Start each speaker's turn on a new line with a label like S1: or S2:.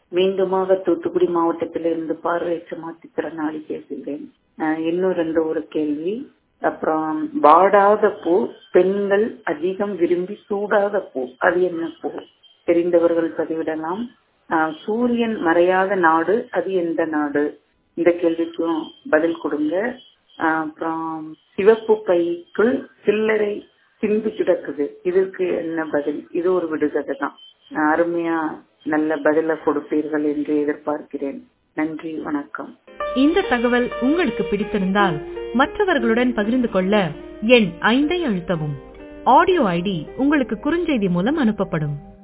S1: மீண்டுமாக தூத்துக்குடி மாவட்டத்திலிருந்து பார்வையற்ற மாற்றுத்திறனாளி பேசுகிறேன் அஹ் இன்னும் ரெண்டு ஒரு கேள்வி அப்புறம் வாடாத பூ பெண்கள் அதிகம் விரும்பி சூடாத பூ அது என்ன பூ தெரிந்தவர்கள் பதிவிடலாம் அஹ் சூரியன் மறையாத நாடு அது எந்த நாடு இந்த கேள்விக்கும் பதில் கொடுங்க அஹ் அப்புறம் சிவப்பு பைக்குள் சில்லறை சிந்து கிடக்குது இதற்கு என்ன பதில் இது ஒரு விடுகதை தான் அஹ் அருமையா நல்ல பதில கொடுப்பீர்கள் என்று எதிர்பார்க்கிறேன் நன்றி வணக்கம்
S2: இந்த தகவல் உங்களுக்கு பிடித்திருந்தால் மற்றவர்களுடன் பகிர்ந்து கொள்ள எண் ஐந்தை அழுத்தவும் ஆடியோ ஐடி உங்களுக்கு குறுஞ்செய்தி மூலம் அனுப்பப்படும்